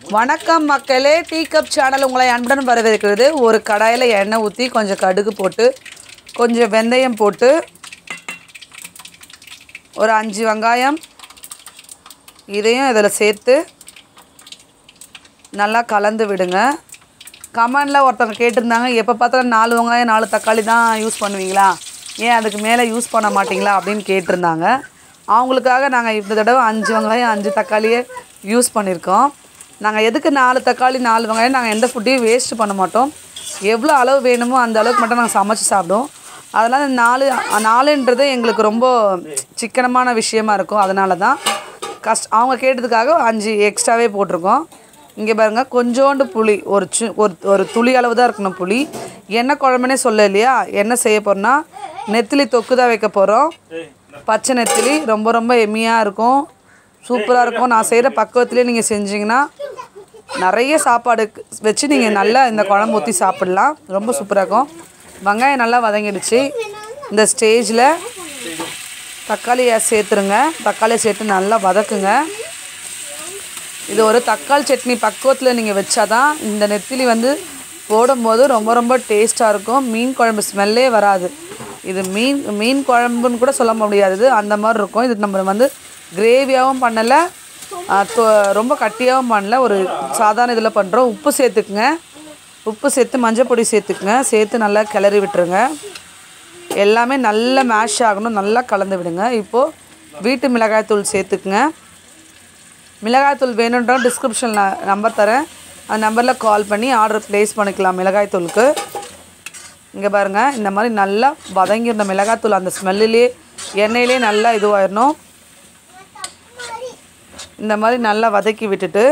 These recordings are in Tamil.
வணக்கம் மக்களே டீ கப் சேனல் உங்களை அன்புடன் வரவேற்கிறது ஒரு கடாயில் எண்ணெய் ஊற்றி கொஞ்சம் கடுகு போட்டு கொஞ்சம் வெந்தயம் போட்டு ஒரு அஞ்சு வெங்காயம் இதையும் இதில் சேர்த்து நல்லா கலந்து விடுங்க கமெண்டில் ஒருத்தவங்க கேட்டிருந்தாங்க எப்போ பார்த்தாலும் நாலு வெங்காயம் நாலு தக்காளி தான் யூஸ் பண்ணுவீங்களா ஏன் அதுக்கு மேலே யூஸ் பண்ண மாட்டீங்களா அப்படின்னு கேட்டிருந்தாங்க அவங்களுக்காக நாங்கள் இந்த தடவை அஞ்சு வெங்காயம் அஞ்சு தக்காளியே யூஸ் பண்ணியிருக்கோம் நாங்கள் எதுக்கு நாலு தக்காளி நாலு வெங்காயம் நாங்கள் எந்த ஃபுட்டையும் வேஸ்ட் பண்ண மாட்டோம் எவ்வளோ அளவு வேணுமோ அந்த அளவுக்கு மட்டும் நாங்கள் சமைச்சு சாப்பிடுவோம் அதனால் நாலு நாலுன்றது எங்களுக்கு ரொம்ப சிக்கனமான விஷயமா இருக்கும் அதனால தான் கஷ்ட அவங்க கேட்டதுக்காக அஞ்சு எக்ஸ்ட்ராவே போட்டிருக்கோம் இங்கே பாருங்கள் கொஞ்சோண்டு புளி ஒரு சி ஒரு ஒரு துளி அளவு தான் இருக்கணும் புளி என்ன குழம்புனே சொல்ல இல்லையா என்ன செய்ய போகிறோன்னா நெத்திலி தொக்கு தான் வைக்க போகிறோம் பச்சை நெத்திலி ரொம்ப ரொம்ப எம்மியாக இருக்கும் சூப்பராக இருக்கும் நான் செய்கிற பக்குவத்துலேயே நீங்கள் செஞ்சீங்கன்னா நிறைய சாப்பாடு வச்சு நீங்கள் நல்லா இந்த குழம்பு ஊற்றி சாப்பிட்லாம் ரொம்ப சூப்பராக இருக்கும் வெங்காயம் நல்லா வதங்கிடுச்சு இந்த ஸ்டேஜில் தக்காளியை சேர்த்துருங்க தக்காளியை சேர்த்து நல்லா வதக்குங்க இது ஒரு தக்காளி சட்னி பக்குவத்தில் நீங்கள் வச்சாதான் இந்த நெத்திலி வந்து போடும்போது ரொம்ப ரொம்ப டேஸ்ட்டாக இருக்கும் மீன் குழம்பு ஸ்மெல்லே வராது இது மீன் மீன் குழம்புன்னு கூட சொல்ல முடியாது அந்த மாதிரி இருக்கும் இது நம்ம வந்து கிரேவியாகவும் பண்ணலை ரொம்ப கட்டியாகவும் பண்ணல ஒரு சாதாரண இதில் பண்ணுறோம் உப்பு சேர்த்துக்குங்க உப்பு சேர்த்து மஞ்சள் பொடி சேர்த்துக்குங்க சேர்த்து நல்லா கிளறி விட்டுருங்க எல்லாமே நல்லா மேஷ் ஆகணும் நல்லா கலந்து விடுங்க இப்போது வீட்டு மிளகாய்த்தூள் சேர்த்துக்குங்க மிளகாய்த்தூள் வேணுன்றோம் டிஸ்கிரிப்ஷனில் நம்பர் தரேன் அந்த நம்பரில் கால் பண்ணி ஆர்டர் ப்ளேஸ் பண்ணிக்கலாம் மிளகாய்த்தூளுக்கு இங்கே பாருங்கள் இந்த மாதிரி நல்லா வதங்கிருந்த மிளகாய்த்தூள் அந்த ஸ்மெல்லிலே எண்ணெயிலே நல்லா இதுவாயிடணும் இந்த மாதிரி நல்லா வதக்கி விட்டுட்டு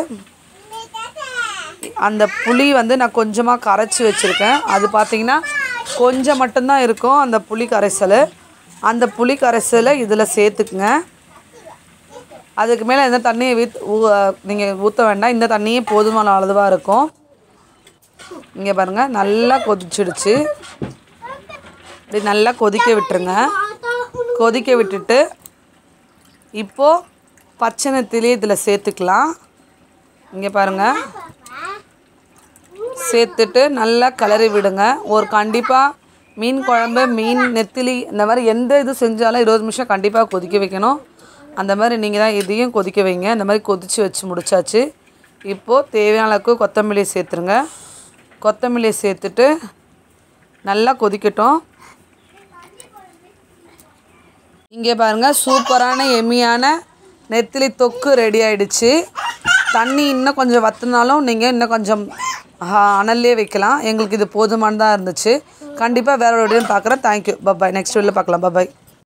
அந்த புளி வந்து நான் கொஞ்சமாக கரைச்சி வச்சுருக்கேன் அது பார்த்திங்கன்னா கொஞ்சம் மட்டும்தான் இருக்கும் அந்த புளி கரைசல் அந்த புளி கரைசலை இதில் சேர்த்துக்குங்க அதுக்கு மேலே எந்த தண்ணியை வீத் நீங்கள் ஊற்ற வேண்டாம் இந்த தண்ணியே போதுமான அளவாக இருக்கும் இங்கே பாருங்கள் நல்லா கொதிச்சிடுச்சு இப்படி நல்லா கொதிக்க விட்டுருங்க கொதிக்க விட்டுட்டு இப்போது பச்சை நெத்திலி இதில் சேர்த்துக்கலாம் இங்கே பாருங்கள் சேர்த்துட்டு நல்லா கிளறி விடுங்க ஒரு கண்டிப்பாக மீன் குழம்பு மீன் நெத்திலி இந்த மாதிரி எந்த இது செஞ்சாலும் இருபது நிமிஷம் கண்டிப்பாக கொதிக்க வைக்கணும் அந்த மாதிரி நீங்கள் தான் இதையும் கொதிக்க வைங்க இந்த மாதிரி கொதித்து வச்சு முடிச்சாச்சு இப்போது தேவையான அளவுக்கு கொத்தமல்லி சேர்த்துருங்க கொத்தமல்லியை சேர்த்துட்டு நல்லா கொதிக்கட்டும் இங்கே பாருங்கள் சூப்பரான எம்மியான நெத்திலி தொக்கு ரெடி ஆயிடுச்சு தண்ணி இன்னும் கொஞ்சம் வற்றினாலும் நீங்கள் இன்னும் கொஞ்சம் அனல்லே வைக்கலாம் எங்களுக்கு இது போதுமானதாக இருந்துச்சு கண்டிப்பாக வேற ஒரு வீடியோ பார்க்குறேன் தேங்க்யூ பப்பாய் நெக்ஸ்ட் வீடியோவில் பார்க்கலாம் பப்பாய்